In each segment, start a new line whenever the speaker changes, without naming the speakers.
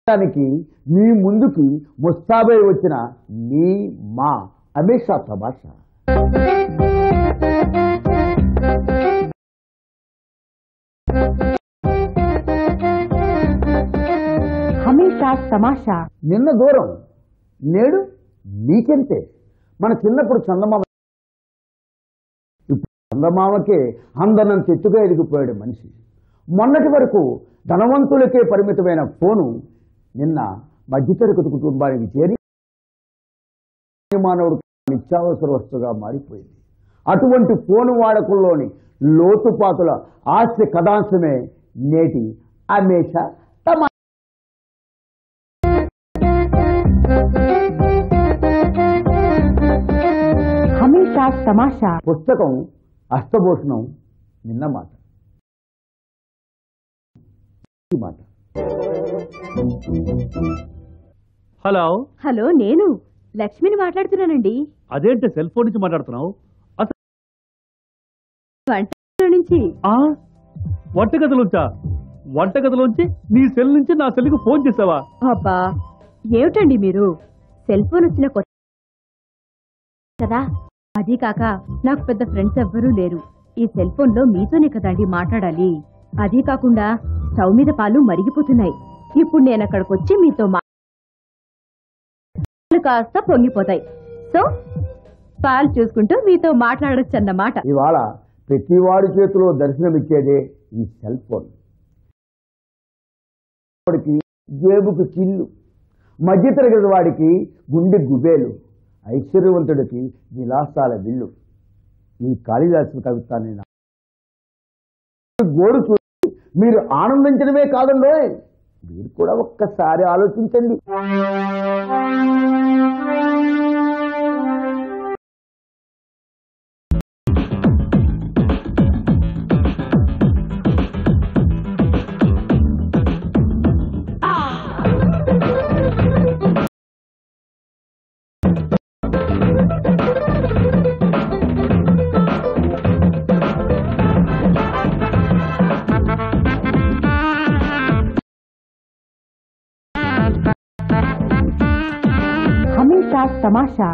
దానికి మీ ముందుకి ముస్తాబై వచ్చిన మీ మా అమేషా తమాషా
హమేషా తమాషా
నిన్న దూరం నేడు మీకెంతే మన చిన్నప్పుడు చందమామ ఇప్పుడు చందమామకే అందనంత ఎత్తుగా ఎదిగిపోయాడు మనిషి మొన్నటి వరకు ధనవంతులకే పరిమితమైన ఫోను నిన్న మధ్యతరగతి కుటుంబానికి చేరి మానవుడు నిత్యావసర వస్తువుగా మారిపోయింది అటువంటి ఫోను వాడకంలోని లోతుపాతుల హాస్య కథాంశమే నేటి అమేష తమా
హమేషా తమాషా
పుస్తకం అష్టభూషణం నిన్న మాట ఈ మాట
హలో
హలో నేను లక్ష్మిని మాట్లాడుతున్నానండి
అదేంటి సెల్ ఫోన్ నుంచి మాట్లాడుతున్నావు అసలు
వంట నుంచి
ఆ వంటగదిలోంచా వంటగదిలోంచి నీ సెల్ నుంచి నా సెల్కి ఫోన్ చేసావా
అబ్బా ఏమిటండి మీరు సెల్ ఫోన్ వచ్చిన కొత్త కదా అది కాక నాకు పెద్ద ఫ్రెండ్స్ ఎవ్వరూ లేరు ఈ సెల్ ఫోన్ లో మీతోనే కదండి మాట్లాడాలి అది కాకుండా స్టవ్ మీద పాలు మరిగిపోతున్నాయి ఇప్పుడు నేను అక్కడికి వచ్చి మీతో మా పాలు కాస్త పొంగిపోతాయి సో పాలు చూసుకుంటూ మీతో మాట్లాడొచ్చు అన్నమాట
ఇవాళ ప్రతివాడి చేతిలో దర్శనమిచ్చేదే ఈ సెల్ ఫోన్ వాడికి జేబుకు చిల్లు మధ్యతరగతి వాడికి గుండె గుబేలు ఐశ్వర్యవంతుడికి విలాసాల విల్లు ఈ కాళిదాసు కవిత్వాన్ని నా- గోడు చూసి మీరు ఆనందించడమే కాదండో మీరు కూడా ఒక్కసారి ఆలోచించండి
హమేషా తమాషా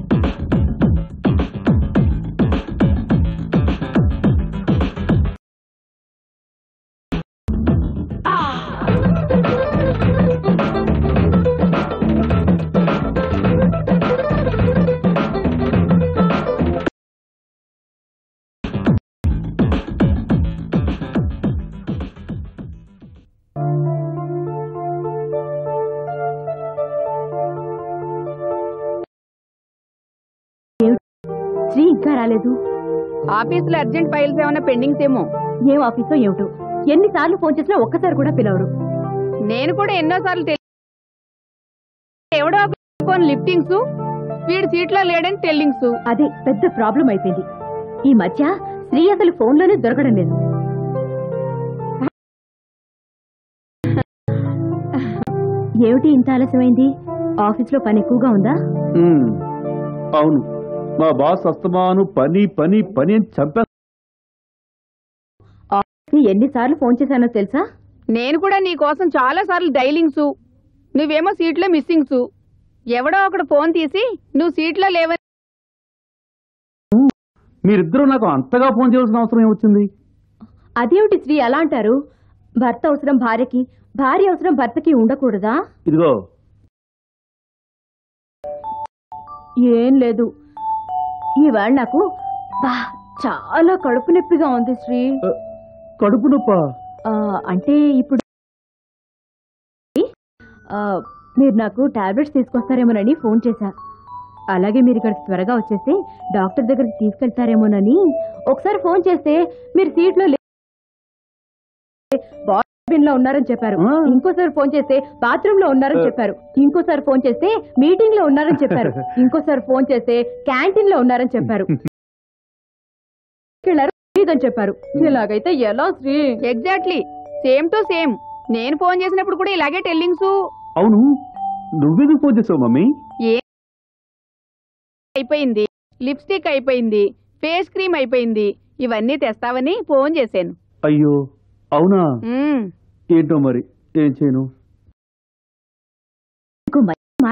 శ్రీ ఇంకా రాలేదు
ఆఫీసులో అర్జెంట్ ఫైల్స్ ఏమైనా పెండింగ్స్ ఏమో
ఏం ఆఫీసో ఏమిటో ఎన్నిసార్లు ఫోన్ చేసినా ఒక్కసారి కూడా పిలవరు
నేను కూడా ఎన్నోసార్లు తెలి- ఎవడో ఫోన్ లిఫ్టింగ్స్ వీడు సీట్లో లేడని టెల్లింగ్స్
అదే పెద్ద ప్రాబ్లం అయిపోయింది ఈ మధ్య శ్రీ అసలు ఫోన్లోనే దొరకడం లేదు ఏమిటి ఇంత ఆలస్యమైంది ఆఫీస్లో పని ఎక్కువగా ఉందా
ఉమ్, అవును మా బాస్ అస్తమాను పని పని పని అని చంపే
ఆఫీస్కి ఎన్నిసార్లు ఫోన్ చేశానో తెలుసా
నేను కూడా నీ కోసం చాలా సార్లు డైలింగ్స్ నువ్వేమో సీట్లో మిస్సింగ్స్ ఎవడో ఒకడు ఫోన్ తీసి నువ్వు సీట్లో లేవని
మీరిద్దరూ నాకు అంతగా ఫోన్ చేయాల్సిన అవసరం ఏమొచ్చింది
అదేమిటి శ్రీ అలా అంటారు భర్త అవసరం భార్యకి భార్య అవసరం భర్తకి ఉండకూడదా
ఇదిగో
ఏం లేదు ఈవేళ నాకు బా చాలా కడుపు నొప్పిగా ఉంది శ్రీ
ఆ, కడుపు నొప్ప
ఆ, అంటే ఇప్పుడు ఆ, మీరు నాకు టాబ్లెట్స్ తీసుకొస్తారేమోనని ఫోన్ చేశా అలాగే మీరు ఇక్కడికి త్వరగా వచ్చేస్తే డాక్టర్ దగ్గరికి తీసుకెళ్తారేమోనని ఒకసారి ఫోన్ చేస్తే మీరు సీట్లో లే- బాత్రూమ్ లో ఉన్నారని చెప్పారు
ఆ.
ఇంకోసారి ఫోన్ చేస్తే బాత్రూమ్ లో ఉన్నారని చెప్పారు ఇంకోసారి ఫోన్ చేస్తే మీటింగ్ లో ఉన్నారని చెప్పారు ఇంకోసారి ఫోన్ చేస్తే క్యాంటీన్ లో ఉన్నారని చెప్పారు వెళ్ళారు లేదని చెప్పారు ఇలాగైతే ఎలా Sri
exactly same to same నేను ఫోన్ చేసినప్పుడు కూడా ఇలాగే టెల్లింగ్స్
అవును నువ్వెందుకు ఫోన్ చేసావు మమ్మీ
ఏ అయిపోయింది లిప్స్టిక్ అయిపోయింది ఫేస్ క్రీమ్ అయిపోయింది ఇవన్నీ తెస్తావని ఫోన్ చేశాను
అయ్యో అవునా
మ్మ్.
ఏంటో మరి ఏం చేయను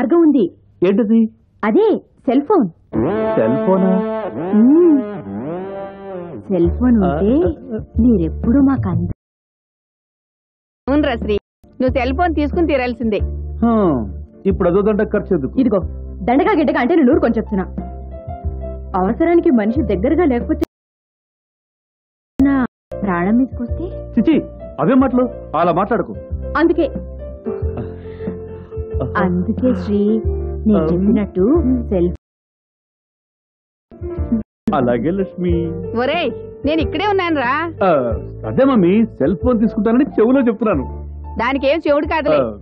మార్గం ఉంది
ఏంటిది
అదే సెల్ ఫోన్
సెల్ ఫోనా
మ్మ్. సెల్ ఫోన్ ఉంటే మీరెప్పుడు మాకు అంద
అవునరా శ్రీ నువ్వు సెల్ ఫోన్ తీసుకుని తీరాల్సిందే
హ్మ్. ఇప్పుడు అదో దండ ఖర్చు ఎందుకు
ఇదిగో దండగా గిడ్డగా అంటే నేను ఊరుకొని చెప్తున్నా అవసరానికి మనిషి దగ్గరగా లేకపోతే నా ప్రాణం మీదకొస్తే
చిచి అవే మాటలు అలా మాట్లాడకు
అందుకే అందుకే శ్రీ నేను చెప్పినట్టు సెల్
అలాగే లక్ష్మి
ఒరేయ్ నేను ఇక్కడే ఉన్నాను రా
ఆ, అదే మమ్మీ సెల్ ఫోన్ తీసుకుంటానని చెవులో చెప్తున్నాను
దానికి ఏం చెవుడు కాదులే
ఆ,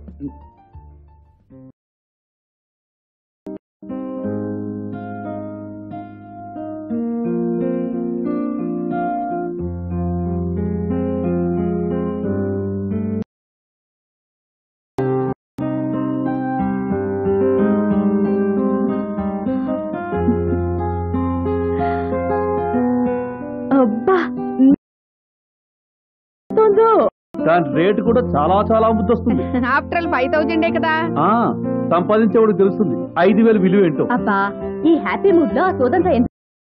అబ్బా ఉందో.
దాని రేటు కూడా చాలా చాలా ముద్దొస్తుంది
ఆఫ్టర్ ఆల్ ఫైవ్ థౌజండే కదా
ఆ సంపాదించేవాడు తెలుస్తుంది ఐదు వేలు విలువ ఏంటో
అబ్బా ఈ హ్యాపీ మూడ్ లో ఆ సోదంతా ఎంత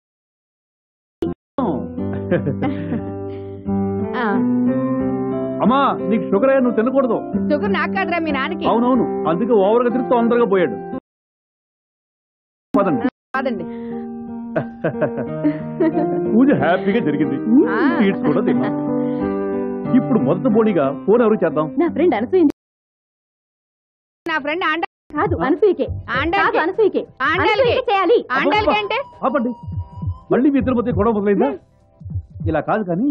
ఆ,
అమ్మా నీకు షుగర్ అయ్యా నువ్వు తినకూడదు
షుగర్ నాకు కాదురా మీ నాన్నకి
అవునవును అందుకే ఓవర్ గా తిరిగి తొందరగా పోయాడు పదండి
కాదండి
పూజ హ్యాపీగా జరిగింది
ఆ.
స్వీట్స్ కూడా తిన్నాం ఇప్పుడు మొదటి బోడిగా ఫోన్ ఎవరు చేద్దాం
నా ఫ్రెండ్ అనసూయింది
నా ఫ్రెండ్ ఆండ
కాదు అనసూయకే కాదు
ఆండాల్కి
అనసూయకే
ఆండాల్కి.
అనసూయకే చేయాలి
ఆండాల్కి అంటే
ఆపండి మళ్ళీ మీ ఇద్దరి మధ్య గొడవ మొదలైందా ఇలా కాదు కానీ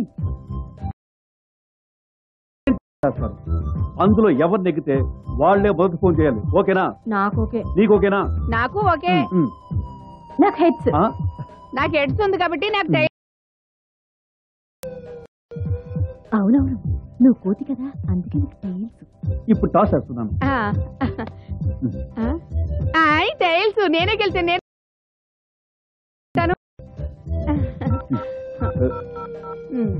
చేస్తారు. అందులో ఎవరు నెగ్గితే వాళ్లే మొదటి ఫోన్ చేయాలి ఓకేనా
నాకు ఓకే
నీకు ఓకేనా
నాకు ఓకే
ఉమ్.
నాకు హెడ్స్
ఆ?
నాకు ఎడ్స్ ఉంది కాబట్టి నాకు టై-
అవునవును నువ్వు కోతి కదా అందుకే నీకు టైల్స్
ఇప్పుడు టాస్ చేస్తున్నాను
ఆ. ఆ? ఆయ్ టైల్స్ నేనే గెలిచాను నేను తాను. ఉమ్.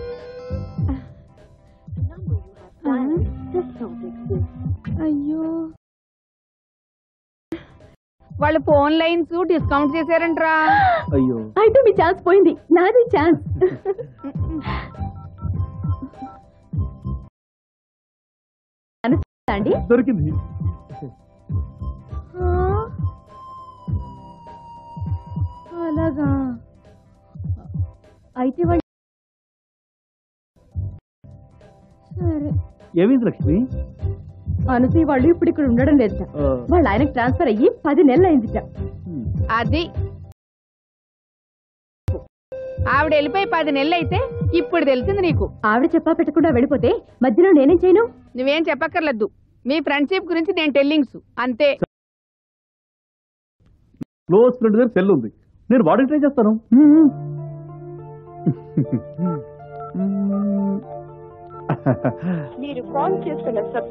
ఆ? అయ్యో వాళ్ళు ఫోన్ లైన్స్ డిస్కౌంట్ చేశారంట్రా
అయ్యో
అయితే మీ ఛాన్స్ పోయింది నాది ఛాన్స్ అనుకుంటా అండి
దొరికింది
అలాగా అయితే వాళ్ళు సరే
ఏమైంది లక్ష్మి
అనసూయ వాళ్ళు ఇప్పుడు ఇక్కడ ఉండడం లేదట
ఆ,
వాళ్ళ ఆయనకు ట్రాన్స్ఫర్ అయ్యి పది నెలలు అయిందిట
ఉమ్.
అది ఆవిడ వెళ్ళిపోయి పది నెలలు అయితే ఇప్పుడు తెలిసింది నీకు
ఆవిడ చెప్పా పెట్టకుండా వెళ్ళిపోతే మధ్యలో నేనేం చేయను
నువ్వేం చెప్పక్కర్లేదు మీ ఫ్రెండ్షిప్ గురించి నేను టెల్లింగ్స్ అంతే
క్లోజ్ ఫ్రెండ్ దగ్గర సెల్ ఉంది నేను వాడికి ట్రై చేస్తాను
మీరు కాల్ చేస్తున్న సబ్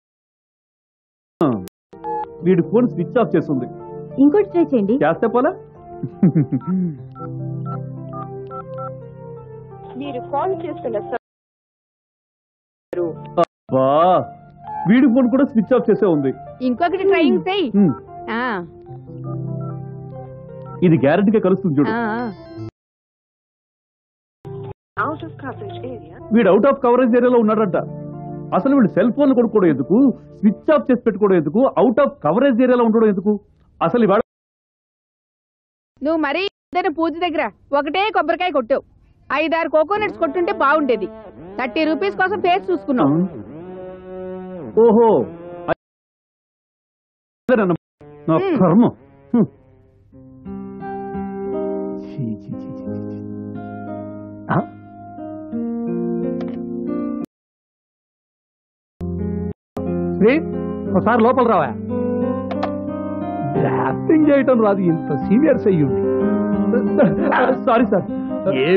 వీడి ఫోన్ స్విచ్ ఆఫ్ చేస్తుంది
ఇంకోటి ట్రై చేయండి
చేస్తే పోలా
మీరు కాల్ చేస్తున్న సబ్
బా వీడి ఫోన్ కూడా స్విచ్ ఆఫ్ చేసే ఉంది
ఇంకొకటి ట్రైయింగ్ చెయ్యి
ఉమ్.
ఆ,
ఇది గ్యారంటీగా కలుస్తుంది చూడు
ఆ,
అవుట్ ఆఫ్ కవరేజ్ ఏరియా
వీడు అవుట్ ఆఫ్ కవరేజ్ ఏరియాలో ఉన్నాడంట అసలు వీడు సెల్ ఫోన్ కొనుక్కోవడం ఎందుకు స్విచ్ ఆఫ్ చేసి పెట్టుకోవడం ఎందుకు అవుట్ ఆఫ్ కవరేజ్ ఏరియాలో ఉండడం ఎందుకు అసలు ఇవాళ
నువ్వు మరీ ఏదైనా పూజ దగ్గర ఒకటే కొబ్బరికాయ కొట్టావు ఐదారు కోకోనట్స్ కొట్టుంటే బాగుండేది థర్టీ రూపీస్ కోసం ఫేస్ చూసుకున్నావు
ఓహో అదేనన్న. నా
మ్.
కర్మ హ్మ్. ఛీ, ఛీ, ఛీ, ఛీ, ఛీ. ఆ? శ్రీ, ఒకసారి లోపల రావా డ్రాఫ్టింగ్ చేయటం రాదు ఇంత సీనియర్స్ అయ్యుండి సారీ సార్ ఏ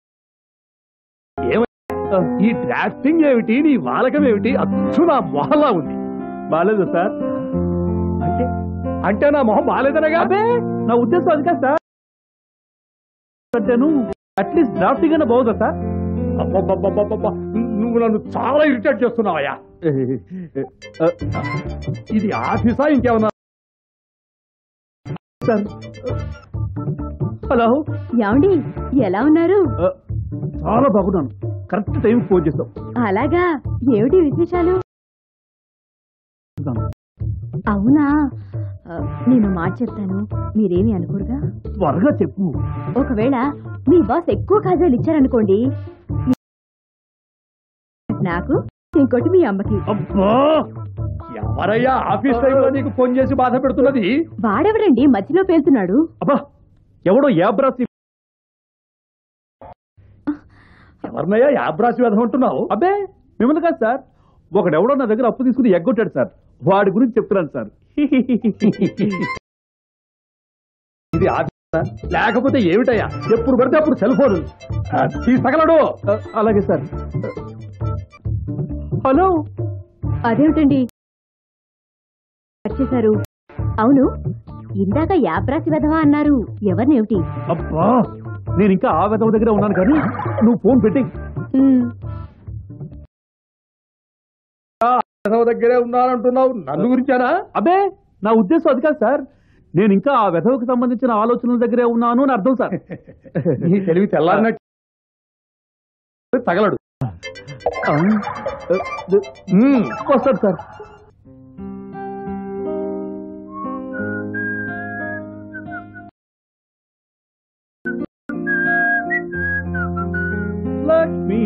ఏమ- ఈ డ్రాఫ్టింగ్ ఏమిటి నీ వాలకం ఏమిటి అచ్చు నా మొహలా ఉంది బాగాలేదు సార్ అంటే అంటే నా మొహం బాగాలేదనగా నా ఉద్దేశం అది కాదు సార్ అంటేను అట్లీస్ట్ డ్రాఫ్టింగ్ అయినా బాగుందా సార్
అబ్బబ్బబ్బబ్బబ్బబ్బ. నువ్వు నన్ను చాలా ఇరిటేట్ చేస్తున్నావయ్యా ఇది ఆఫీసా ఇంకేమన్నా
సార్ హలో
ఏమండి ఎలా ఉన్నారు
ఆ, చాలా బాగున్నాను కరెక్ట్ టైం ఫోన్ చేస్తాం
అలాగా ఏమిటి విశేషాలు అవునా ఆ, నేను మాట చెప్తాను మీరేమి అనుకోరుగా
త్వరగా చెప్పు
ఒకవేళ మీ బాస్ ఎక్కువ కాజాలు ఇచ్చారనుకోండి నాకు ఇంకోటి మీ అమ్మకి
అబ్బా ఎవరయ్యా ఆఫీస్ టైంలో నీకు ఫోన్ చేసి బాధ పెడుతున్నది
వాడెవడండి మధ్యలో పేలుతున్నాడు
అబ్బా ఎవడో యాబ్రాసి ఎవరినయ్యా యాబ్రాసి వేధం అంటున్నావు అబ్బే మిమ్మల్ని కాదు సార్ ఒకడెవడో నా దగ్గర అప్పు తీసుకుని ఎగ్గొట్టాడు సార్ వాడి గురించి చెప్తున్నాను సార్ ఇది ఆఫీస్ సార్. లేకపోతే ఏమిటయ్యా ఎప్పుడు పడితే అప్పుడు సెల్ ఫోన్ తీసగలడు అలాగే సార్ హలో
అదేమిటండి వచ్చేశారు అవును ఇందాక యాప్రాసి వెధవా అన్నారు ఎవరినేమిటి
అబ్బా నేను ఇంకా ఆ వెదవ దగ్గర ఉన్నాను కానీ నువ్వు ఫోన్ పెట్టి
ఉమ్,
వెధవ దగ్గరే ఉన్నానంటున్నావు నన్ను గురించానా అబ్బే నా ఉద్దేశం అది కాదు సార్ నేను ఇంకా ఆ వెధవకు సంబంధించిన ఆలోచనల దగ్గరే ఉన్నాను అని అర్థం సార్ నీ తెలివి తెల్లారినట్టు తగలడు మ్మ్, వస్తాడు సార్ లక్ష్మి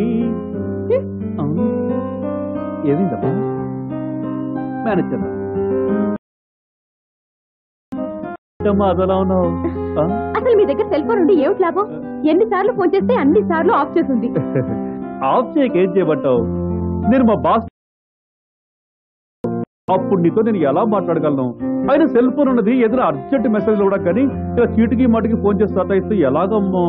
ఏమిందమ్మా మేనేజ్ చేద్దాం ఏంటమ్మా అదలా ఉన్నావు ఆ?
అసలు మీ దగ్గర సెల్ ఫోన్ ఉండి ఏమిటి లాభం ఎన్నిసార్లు ఫోన్ చేస్తే అన్ని సార్లు ఆఫ్ చేస్తుంది
ఆఫ్ చేయక ఏం చేయబట్టావు నేను మా బాస్ అప్పుడు నీతో నేను ఎలా మాట్లాడగలను ఆయన సెల్ ఫోన్ ఉన్నది ఎదురు అర్జెంట్ మెసేజ్ కూడా కానీ ఇలా చీటికి మాటికి ఫోన్ చేసి సతాయిస్తే ఎలాగమ్మా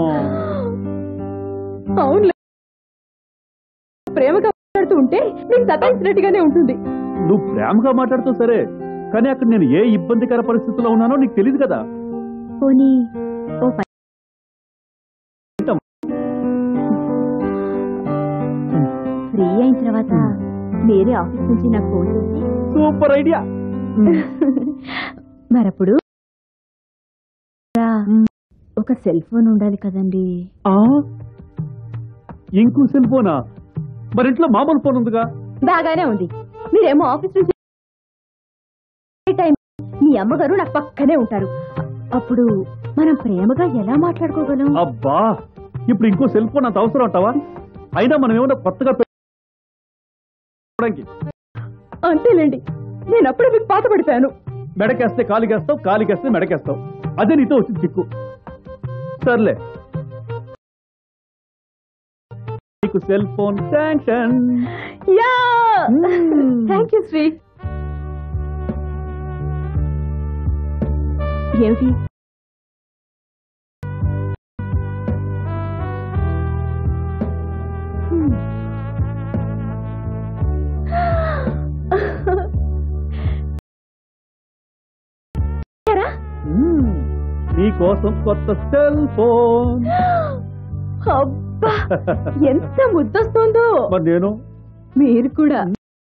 అవును ప్రేమగా మాట్లాడుతూ ఉంటే నీకు సతాయించినట్టుగానే ఉంటుంది
నువ్వు ప్రేమగా మాట్లాడుతూ సరే కానీ అక్కడ నేను ఏ ఇబ్బందికర పరిస్థితిలో ఉన్నానో నీకు తెలియదు కదా
పోనీ ఓ పని ఫ్రీ అయిన తర్వాత మీరే ఆఫీస్ నుంచి నాకు ఫోన్ చేసి
సూపర్ ఐడియా
మరప్పుడు రా, ఒక సెల్ ఫోన్ ఉండాలి కదండి
ఇంకో సెల్ ఫోనా మరి ఇంట్లో మామూలు ఫోన్ ఉందిగా
బాగానే ఉంది మీరేమో ఆఫీస్ నుంచి ఏ టైం మీ అమ్మగారు నాకు పక్కనే ఉంటారు అప్పుడు మనం ప్రేమగా ఎలా మాట్లాడుకోగలం
అబ్బా ఇప్పుడు ఇంకో సెల్ ఫోన్ అంత అవసరం అంటావా అయినా మనం ఏమన్నా కొత్తగా పెట్టుకోవడానికి
అంతేలేండి నేను అప్పుడే మీకు పాత పడిపోయాను
మెడకేస్తే కాలికేస్తావు కాలికేస్తే మెడకేస్తావు అదే నీతో వచ్చింది చిక్కు సర్లే నీకు సెల్ ఫోన్ శాంక్షన్
యా థ్యాంక్ యూ శ్రీ ఏమిటి హ్మ్. ఎరా?
మ్మ్. నీకోసం కొత్త సెల్ ఫోన్
అబ్బా ఎంత ముద్దొస్తుందో
మరి నేను
మీరు కూడా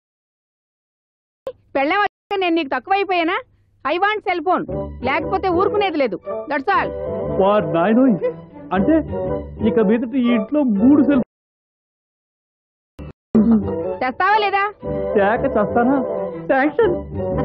పెళ్ళం వచ్చాక నేను నీకు తక్కువ అయిపోయానా ఐ వాంట్ సెల్ ఫోన్ లేకపోతే ఊరుకునేది లేదు దట్స్ ఆల్
వాడు నాయన అంటే ఇక మీదట ఈ ఇంట్లో మూడు సెల్
తెస్తావా లేదా
శాఖ చేస్తానా శాంక్షన్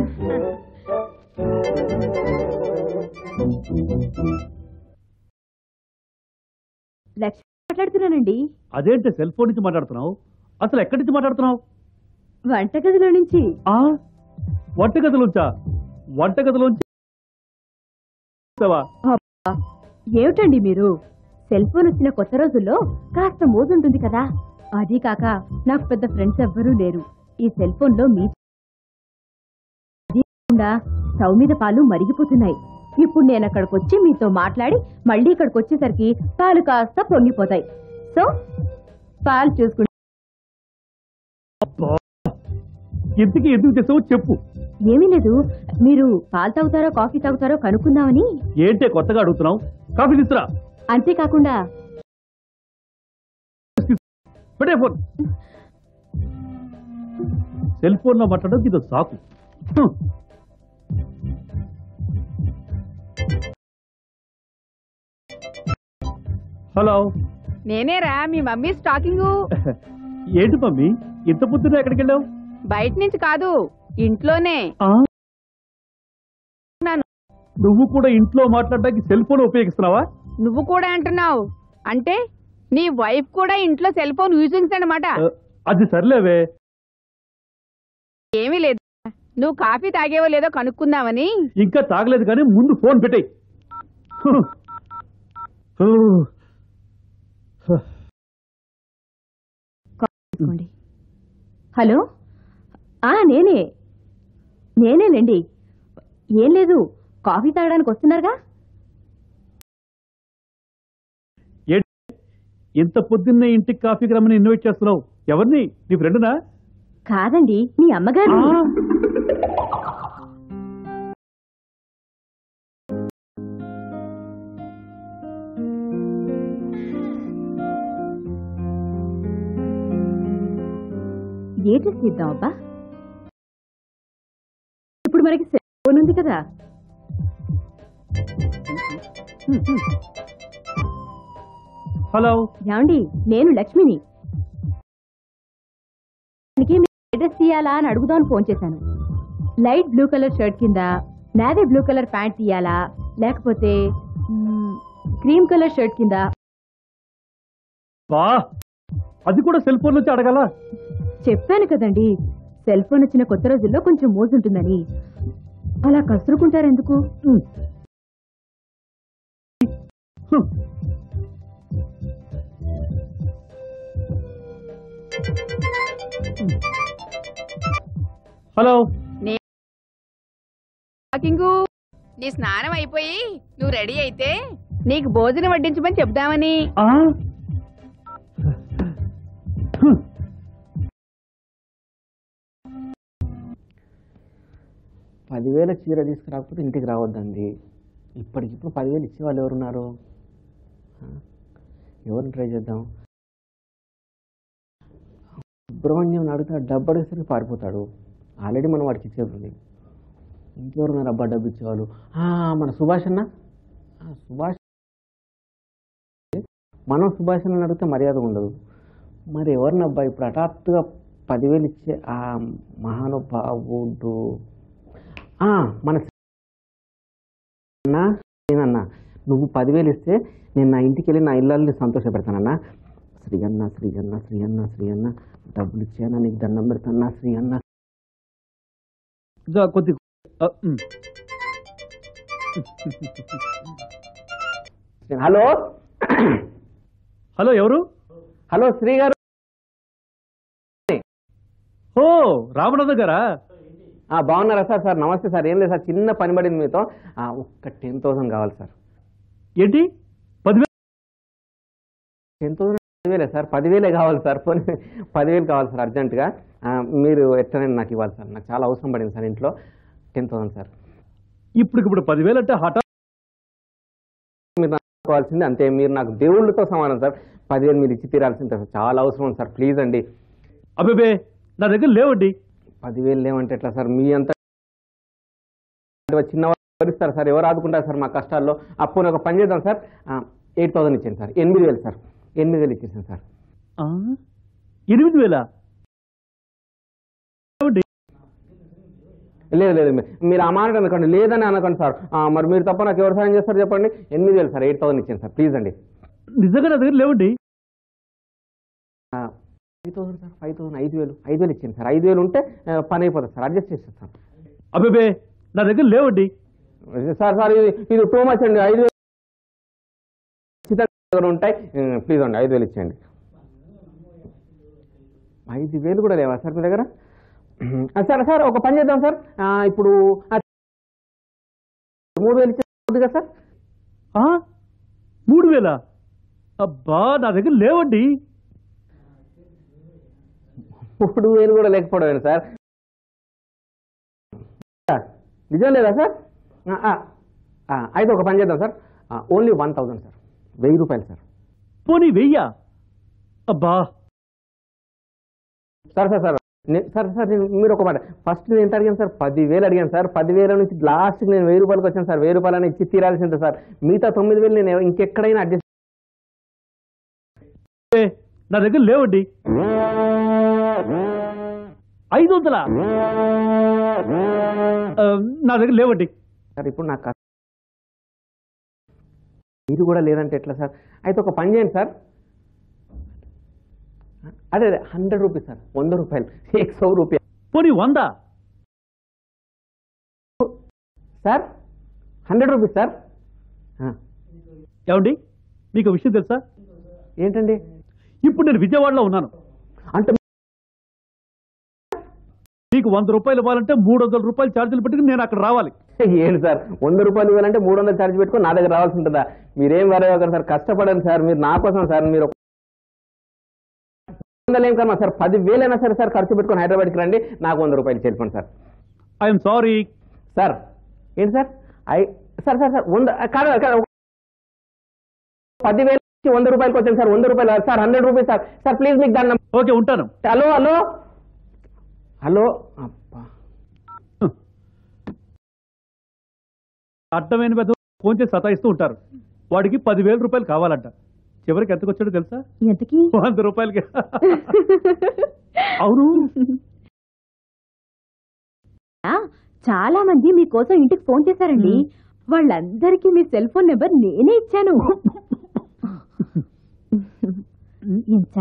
లక్ష్మి మాట్లాడుతున్నానండి
అదేంటి సెల్ ఫోన్ నుంచి మాట్లాడుతున్నావు అసలు ఎక్కడి నుంచి మాట్లాడుతున్నావు
వంటగదిలో నుంచి
ఆ వంటగదిలోంచా వంటగదిలోంచి వస్తావా?
అబ్బా, ఏమిటండి మీరు సెల్ ఫోన్ వచ్చిన కొత్త రోజుల్లో కాస్త మోజుంటుంది కదా అది కాక నాకు పెద్ద ఫ్రెండ్స్ ఎవ్వరూ లేరు ఈ సెల్ ఫోన్ లో మీ అది కాకుండా స్టవ్ మీద పాలు మరిగిపోతున్నాయి ఇప్పుడు నేను అక్కడికి వచ్చి మీతో మాట్లాడి మళ్ళీ ఇక్కడికి వచ్చేసరికి పాలు కాస్త పొంగిపోతాయి సో పాలు చూసుకుంటే
ఇంతకీ ఎందుకు చేసావు చెప్పు
ఏమీ లేదు మీరు పాలు తాగుతారో కాఫీ తాగుతారో కనుక్కుందామని
ఏంటే కొత్తగా అడుగుతున్నావు కాఫీ తీసురా
అంతేకాకుండా
పెట్టే ఫోన్ సెల్ ఫోన్ లో మాట్లాడడం ఇది సాకు హ్మ్. హలో
నేనేరా మీ మమ్మీ స్టాకింగ్
ఏంటి మమ్మీ ఇంత పొద్దున ఎక్కడికి వెళ్ళావు
బయట నుంచి కాదు ఇంట్లోనే నాను.
నువ్వు కూడా ఇంట్లో మాట్లాడడానికి సెల్ ఫోన్ ఉపయోగిస్తున్నావా
నువ్వు కూడా అంటున్నావు అంటే నీ వైఫ్ కూడా ఇంట్లో సెల్ ఫోన్ యూజింగ్స్ అనమాట
ఆ, అది సర్లేవే
ఏమీ లేదు నువ్వు కాఫీ తాగేవో లేదో కనుక్కుందామని
ఇంకా తాగలేదు కానీ ముందు ఫోన్ పెట్టేయ్
తీసుకోండి హలో ఆ నేనే నేనేనండి ఏం లేదు కాఫీ తాగడానికి వస్తున్నారుగా
ఇంత పొద్దున్నే ఇంటికి కాఫీకి రమ్మని ఇన్వైట్ చేస్తున్నావు ఎవరిని నీ ఫ్రెండ్నా
కాదండి మీ అమ్మగారు ఏ డ్రెస్ తీద్దాం అబ్బా ఇప్పుడు మనకి సెల్ ఫోన్ ఉంది కదా
హలో
ఏమండి నేను లక్ష్మిని దానికి మీరు ఏ డ్రెస్ తీయాలా అని అడుగుదామని ఫోన్ చేశాను లైట్ బ్లూ కలర్ షర్ట్ కింద నావీ బ్లూ కలర్ ప్యాంట్ తీయాలా లేకపోతే మ్, క్రీమ్ కలర్ షర్ట్ కింద
బా అది కూడా సెల్ ఫోన్ నుంచి అడగాల
చెప్పాను కదండి సెల్ ఫోన్ వచ్చిన కొత్త రోజుల్లో కొంచెం మోజుంటుందని అలా కసురుకుంటారెందుకు
హలో
స్టాకింగ్ నీ స్నానం అయిపోయి నువ్వు రెడీ అయితే నీకు భోజనం వడ్డించమని చెప్దామని
ఆ?
పదివేల చీర తీసుకురాకపోతే ఇంటికి రావద్దండి ఇప్పటికిప్పుడు పదివేలు ఇచ్చేవాళ్ళు ఎవరున్నారు ఆ? ఎవరిని ట్రై చేద్దాం సుబ్రహ్మణ్యం అడిగితే డబ్బు పారిపోతాడు ఆల్రెడీ మనం వాడికి ఇచ్చేది ఉంది ఇంకెవరున్నారు అబ్బా డబ్బు ఇచ్చేవాళ్ళు ఆ, మన సుభాష్ అన్న ఆ, సుభాష్ మనం సుభాష్ అన్న అడిగితే మర్యాద ఉండదు మరి ఎవరిని అబ్బా ఇప్పుడు హఠాత్తుగా పదివేలు ఇచ్చే ఆ మహానుభావుడు ఆ, మన అన్నా నేనన్నా నువ్వు పదివేలు ఇస్తే నేను నా ఇంటికి వెళ్ళి నా ఇళ్ళని సంతోషపెడతానన్నా శ్రీ అన్న శ్రీ అన్న శ్రీ అన్న శ్రీ అన్న డబ్బులు ఇచ్చానా నీకు దండం పెడతానా శ్రీ అన్న
ఇంకా కొద్ది ఆ, ఉమ్.
హలో
హలో ఎవరు
హలో శ్రీ గారు
ఓ రామనాథ్ గారా
ఆ, బాగున్నారా సార్ సార్ నమస్తే సార్ ఏం లేదు సార్ చిన్న పని పడింది మీతో ఆ, ఒక్క టెన్ థౌసండ్ కావాలి సార్
ఏంటి పదివేలు
టెన్ థౌసండ్ పదివేలే సార్ పదివేలే కావాలి సార్ పోనీ పదివేలు కావాలి సార్ అర్జెంటుగా ఆ, మీరు ఎట్లనైనా నాకు ఇవ్వాలి సార్ నాకు చాలా అవసరం పడింది సార్ ఇంట్లో టెన్ థౌసండ్ సార్
ఇప్పటికిప్పుడు పదివేలు అంటే హఠాత్
మీరు నాకు కావాల్సింది అంతే మీరు నాకు దేవుళ్ళతో సమానం సార్ పదివేలు మీరు ఇచ్చి తీరాల్సిందే సార్ చాలా అవసరం ఉంది సార్ ప్లీజ్ అండి
అబ్బే నా దగ్గర లేవండి
పదివేలు లేవంటే ఎట్లా సార్ మీ అంత చిన్న భరిస్తారు సార్ ఎవరు ఆదుకుంటారు సార్ మా కష్టాల్లో అప్పుడు ఒక పని చేద్దాం సార్ ఎయిట్ థౌసండ్ ఇచ్చాను సార్ ఎనిమిది వేలు సార్ ఎనిమిది వేలు ఇచ్చేసాను సార్
ఆ? ఎనిమిది వేల
లేదు లేదు మీ- మీరు ఆ మాట అనకండి లేదని అనకండి సార్ ఆ, మరి మీరు తప్ప నాకు ఎవరు సాయం చేస్తారు చెప్పండి ఎనిమిది వేలు సార్ ఎయిట్ థౌసండ్ ఇచ్చాను సార్ ప్లీజ్ అండి
నిజంగా నా దగ్గర లేవండి
five thousand sir five thousand ఐదు వేలు ఐదు వేలు ఇచ్చాను సార్ ఐదు వేలు ఉంటే ఆ, పని అయిపోతుంది సార్ అడ్జస్ట్ చేసేస్తాను
అబ్బే నా దగ్గర లేవండి
సార్ సార్ ఇది ఇది టూ మచ్ అండి ఐదు వేలు ఉచిత దగ్గర ఉంటాయి ప్లీజ్ అండి ఐదు వేలు ఇచ్చేయండి ఐదు వేలు కూడా లేవా సార్ మీ దగ్గర ఆ, సార్ సార్ ఒక పని చేద్దాం సార్ ఆ, ఇప్పుడు ఆ, మూడు వేలు ఇచ్చేది కదా సార్
ఆ? మూడు వేల అబ్బా నా దగ్గర లేవండి
మూడు వేలు కూడా లేకపోవడం సార్ సార్, నిజం లేదా సార్ ఆ, ఆ, ఆ, అయితే ఒక పని చేద్దాం sir only one thousand sir వెయ్యి రూపాయలు సార్
పోనీ వెయ్యా అబ్బా
సార్ సార్ సార్ నే- సార్ సార్ నేను మీరు ఒక మాట ఫస్ట్ నేను ఎంత అడిగాను సార్ పదివేలు అడిగాను సార్ పదివేల నుంచి లాస్ట్కి నేను వెయ్యి రూపాయలకి వచ్చాను సార్ వెయ్యి రూపాయలని ఇచ్చి తీరాల్సిందే సార్ మిగతా తొమ్మిది వేలు నేను ఇంకెక్కడైనా అడ్జస్ట్
ఏ, నా దగ్గర లేవండి ఐదు వందల నా దగ్గర లేవండి
సార్ ఇప్పుడు నాకు కష్ట- మీరు కూడా లేదంటే ఎట్లా సార్ అయితే ఒక పని చేయండి సార్ అదే అదే హండ్రెడ్ రూపీస్ సార్ వంద రూపాయలు ఎక్ సౌ రూపాయలు
పోనీ వంద
సార్ హండ్రెడ్ రూపీస్ సార్ ఆ,
ఏమండి మీకు ఒక విషయం తెలుసా
ఏంటండి
ఇప్పుడు నేను విజయవాడలో ఉన్నాను
అంటే
మీకు వంద రూపాయలు ఇవ్వాలంటే మూడు వందల రూపాయలు ఛార్జీలు పెట్టుకుని నేను అక్కడ రావాలి
ఏంటి సార్ వంద రూపాయలు ఇవ్వాలంటే మూడు వందలు ఛార్జ్ పెట్టుకొని నా దగ్గర రావాల్సి ఉంటుందా మీరేం వరేవారు సార్ కష్టపడండి సార్ మీరు నా కోసం సార్ మీరు ఒక- వందలు ఏం కన్నా సార్ పదివేలైనా సరే సార్ ఖర్చు పెట్టుకొని హైదరాబాద్కి రండి నాకు వంద రూపాయలు చెప్పండి సార్
ఐఎమ్ సారీ
సార్ ఏంటి sir I sir sir sir వంద కాదు కాదు పదివేల నుంచి వంద రూపాయలకి వచ్చాను సార్ వంద రూపాయలు sir hundred rupees sir sir please మీకు దాన్ని
ఓకే ఉంటాను
హలో హలో హలో అబ్బా
అడ్డమైన పెద్ద ఫోన్ చేసి సతాయిస్తూ ఉంటారు వాడికి పదివేల రూపాయలు కావాలంట చివరికి ఎంతకు వచ్చాడో తెలుసా
ఎంతకి
వంద రూపాయలకి అవును
ఆ, చాలా మంది మీకోసం ఇంటికి ఫోన్ చేశారండి వాళ్ళందరికీ మీ సెల్ ఫోన్ నెంబర్ నేనే ఇచ్చాను ఎంత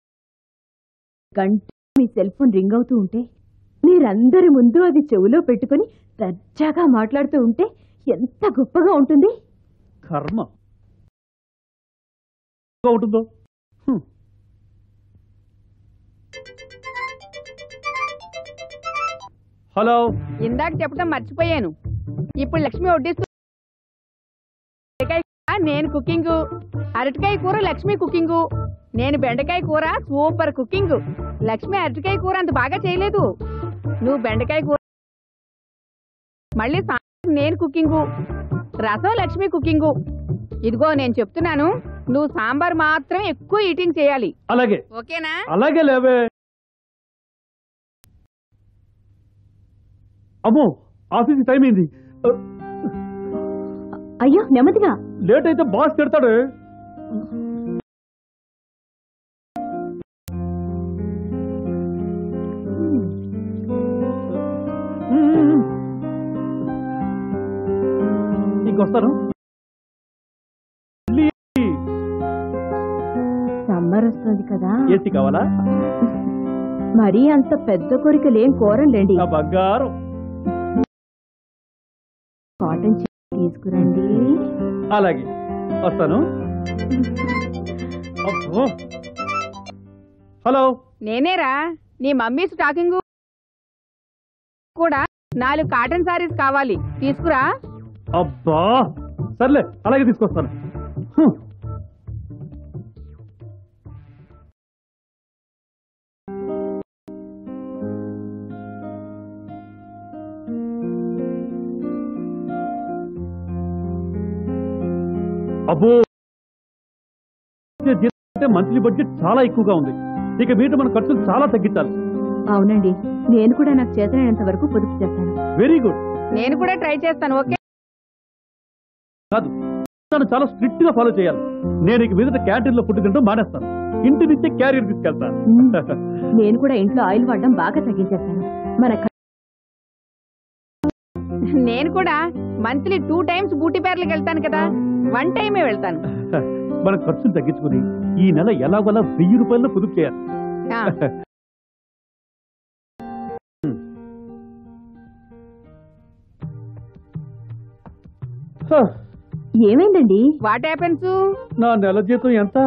గంట మీ సెల్ ఫోన్ రింగ్ అవుతూ ఉంటే మీరందరి ముందు అది చెవిలో పెట్టుకొని దర్జాగా మాట్లాడుతూ ఉంటే ఎంత గొప్పగా ఉంటుంది
కర్మ ఎలా ఉంటుందో హ్మ్. హలో
ఇందాక చెప్పడం మర్చిపోయాను ఇప్పుడు లక్ష్మి వడ్డిస్తూ బెండకాయ కూర నేను కుకింగ్ అరటికాయ కూర లక్ష్మి కుకింగ్ నేను బెండకాయ కూర సూపర్ కుకింగ్ లక్ష్మి అరటికాయ కూర అంత బాగా చేయలేదు నువ్వు బెండకాయ కూర మళ్ళీ సాయంత్రం నేను కుకింగ్ రసం లక్ష్మి కుకింగ్ ఇదిగో నేను చెప్తున్నాను నువ్వు సాంబార్ మాత్రం ఎక్కువ ఈటింగ్ చేయాలి
అలాగే
ఓకేనా
అలాగే లేవే అమ్మో ఆఫీస్ టైం అయింది
అయ్యో నెమ్మదిగా
లేట్ అయితే బాస్ తిడతాడు ఇంకొస్తాను
సమ్మర్ వస్తుంది కదా
ఏసీ కావాలా
మరీ అంత పెద్ద కోరికలేం కోరండి
నా బంగారం
కాటన్ చీర తీసుకురండి
అలాగే వస్తాను అబ్బో. హలో
నేనేరా నీ మమ్మీ స్టాకింగ్ కూడా నాలుగు కాటన్ సారీస్ కావాలి తీసుకురా
అబ్బా సర్లే అలాగే తీసుకొస్తాను హ్మ్. అబ్బో అంటే మంత్లీ బడ్జెట్ చాలా ఎక్కువగా ఉంది ఇక మీట మన ఖర్చులు చాలా తగ్గించాలి
అవునండి నేను కూడా నాకు చేతనైనంత వరకు పొదుపు చేస్తాను
వెరీ గుడ్
నేను కూడా ట్రై చేస్తాను ఓకే
కాదు నన్ను చాలా స్ట్రిక్ట్ గా ఫాలో చేయాలి నేను ఇక మీదట క్యాంటీన్ లో ఫుడ్ తింటూ మానేస్తాను ఇంటి నుంచే క్యారియర్ తీసుకెళ్తాను
మ్మ్. నేను కూడా ఇంట్లో ఆయిల్ వాడడం బాగా తగ్గించేస్తాను మన ఖ-
నేను కూడా మంత్లీ టూ టైమ్స్ బూటీ పేర్లకు వెళ్తాను కదా వన్ టైమే వెళ్తాను
మన ఖర్చులు తగ్గించుకుని ఈ నెల ఎలాగోలా వెయ్యి రూపాయలు పొదుపు చేయాలి
ఆ,
హ,
ఏమైందండి
వాట్ హ్యాపెన్స్
నా నెల జీతం ఎంత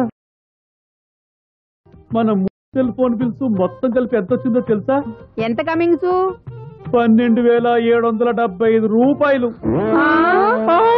మన సెల్ ఫోన్ బిల్స్ మొత్తం కలిపి ఎంత వచ్చిందో తెలుసా
ఎంత కమింగ్స్
పన్నెండు వేల ఏడు వందల డెబ్బై ఐదు రూపాయలు
ఆ,
ఆ!